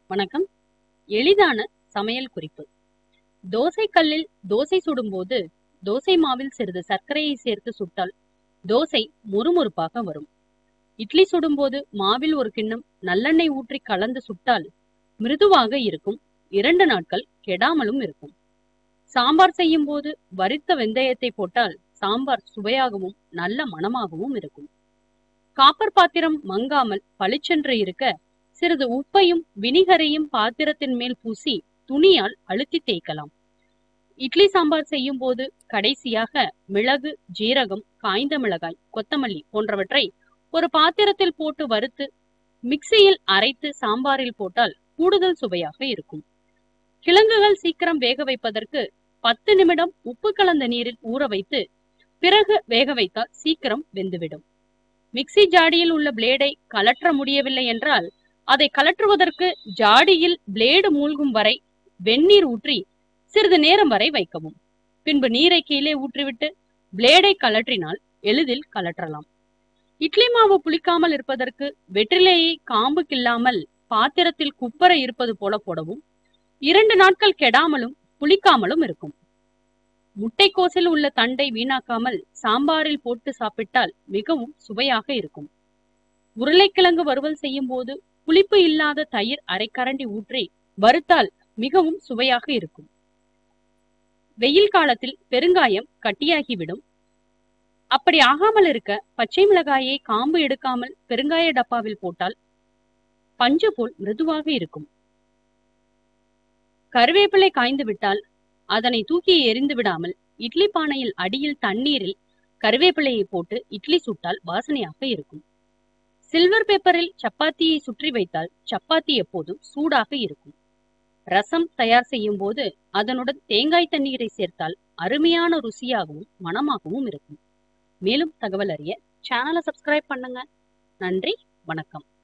வணக்கம் எளிதான சமையல் குறிப்பு தோசை கல்லில் தோசை சுடும்போது தோசை மாவில் சிறிது சர்க்கரையை சேர்த்து சுட்டால் தோசை முறுமுறுப்பாக வரும் இட்லி சுடும்போது மாவில் ஒரு கிண்ணம் நல்லெண்ணெய் ஊற்றி கலந்து சுட்டால் மிருதுவாக இருக்கும் இரண்டு நாட்கள் கெடாமலும் இருக்கும் சாம்பார் செய்யும் போது வறுத்த வெந்தயத்தை போட்டால் சாம்பார் சுவையாகவும் நல்ல மணமாகவும் இருக்கும் காப்பர் பாத்திரம் மங்காமல் பளிச்சென்று இருக்க சிறிது உப்பையும் வினிகரையும் பாத்திரத்தின் மேல் பூசி துணியால் அழுத்தி தேய்க்கலாம் இட்லி சாம்பார் செய்யும் போது கடைசியாக மிளகு ஜீரகம் காய்ந்த மிளகாய் கொத்தமல்லி போன்றவற்றை ஒரு பாத்திரத்தில் போட்டு வறுத்து மிக்சியில் அரைத்து சாம்பாரில் போட்டால் கூடுதல் சுவையாக இருக்கும் கிழங்குகள் சீக்கிரம் வேக வைப்பதற்கு பத்து நிமிடம் உப்பு கலந்த நீரில் ஊற வைத்து பிறகு வேக வைத்தால் சீக்கிரம் வெந்துவிடும் மிக்சி ஜாடியில் உள்ள பிளேடை கலற்ற முடியவில்லை என்றால் அதை கலற்றுவதற்கு ஜாடியில் பிளேடு மூழ்கும் வரை வெந்நீர் ஊற்றி சிறிது நேரம் வரை வைக்கவும் பின்பு நீரை கீழே ஊற்றிவிட்டு பிளேடை கலற்றினால் எளிதில் கலற்றலாம் இட்லி மாவு புளிக்காமல் இருப்பதற்கு வெற்றிலையை காம்பு கில்லாமல் பாத்திரத்தில் குப்பர இருப்பது போல போடவும் இரண்டு நாட்கள் கெடாமலும் புளிக்காமலும் இருக்கும் முட்டைக்கோசில் உள்ள தண்டை வீணாக்காமல் சாம்பாரில் போட்டு சாப்பிட்டால் மிகவும் சுவையாக இருக்கும் உருளைக்கிழங்கு வறுவல் செய்யும் போது புளிப்பு இல்லாத தயிர் அரைக்கரண்டி ஊற்றி வறுத்தால் மிகவும் சுவையாக இருக்கும் வெயில் காலத்தில் பெருங்காயம் கட்டியாகிவிடும் அப்படி ஆகாமல் இருக்க பச்சை மிளகாயை காம்பு எடுக்காமல் பெருங்காய டப்பாவில் போட்டால் பஞ்சு போல் மிருதுவாக இருக்கும் கருவேப்பிலை காய்ந்து விட்டால் அதனை தூக்கி எரிந்து விடாமல் இட்லி பானையில் அடியில் தண்ணீரில் கருவேப்பிலையை போட்டு இட்லி சுட்டால் வாசனையாக இருக்கும் சில்வர் பேப்பரில் சப்பாத்தியை சுற்றி வைத்தால் சப்பாத்தி எப்போதும் சூடாக இருக்கும் ரசம் தயார் செய்யும் போது அதனுடன் தேங்காய் தண்ணீரை சேர்த்தால் அருமையான ருசியாகவும் மணமாகவும் இருக்கும் மேலும் தகவல் அறிய சேனலை சப்ஸ்கிரைப் பண்ணுங்க நன்றி வணக்கம்